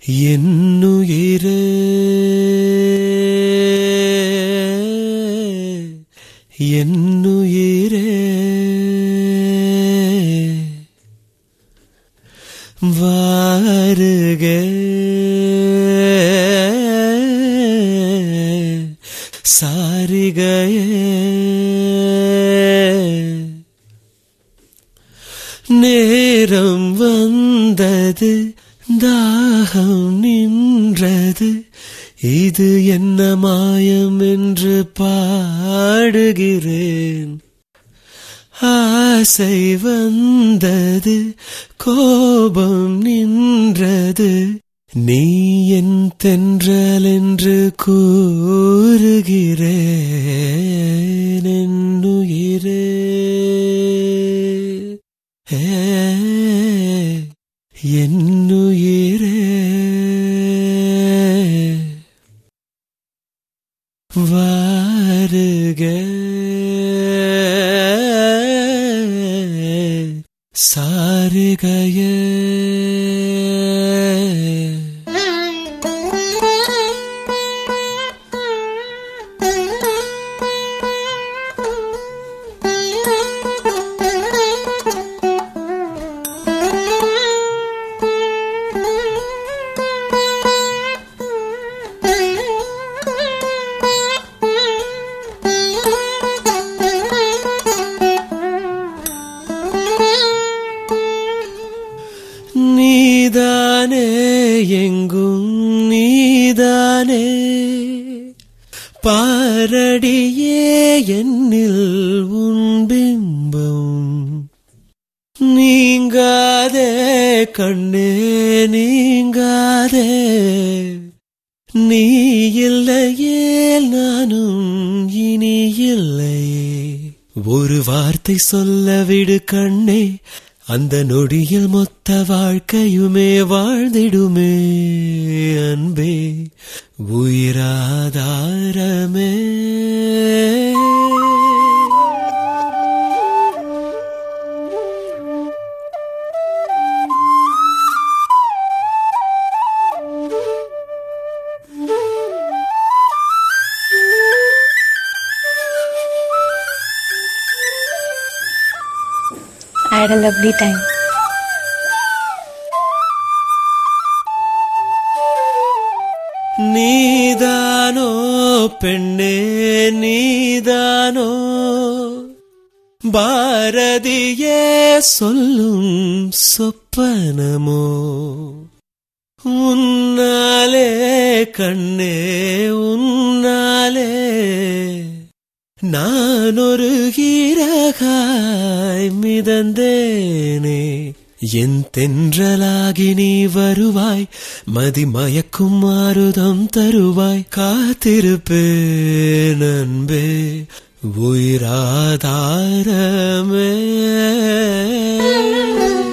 என்னுயிரே என்னுயிரே வாருக சாரிகையே நேரம் வந்தது தாகம் நின்றது இது என்ன மாயம் என்று பாடுகிறேன் ஆசை வந்தது கோபம் நின்றது நீ என் தென்றல் என்று கூறுகிறேன் என்னுயிரே ஏ, என்னுயிரே வாருக சாருகைய நீதானே எங்கும் நீதானே பாரடியே என்னில் உன் பிம்பம் நீங்காதே கண்ணே நீங்காதே நீ இல்லையே நானும் இனி இல்லையே ஒரு வார்த்தை சொல்ல விடு கண்ணே அந்த நொடியில் மொத்த வாழ்க்கையுமே வாழ்ந்திடுமே அன்பே உயிராதாரமே I had a lovely time. நீதானோ பெண்ணே நீதானோ பாரதியே சொல்லும் சொப்பனமோ உன்னாலே கண்ணே உன்னாலே நான் ஒரு கீரகாய் மிதந்தேனே என் தென்றலாகி நீ வருவாய் மதிமயக்கும் மாறுதம் தருவாய் காத்திருப்பேன் அன்பே உயிராதாரமே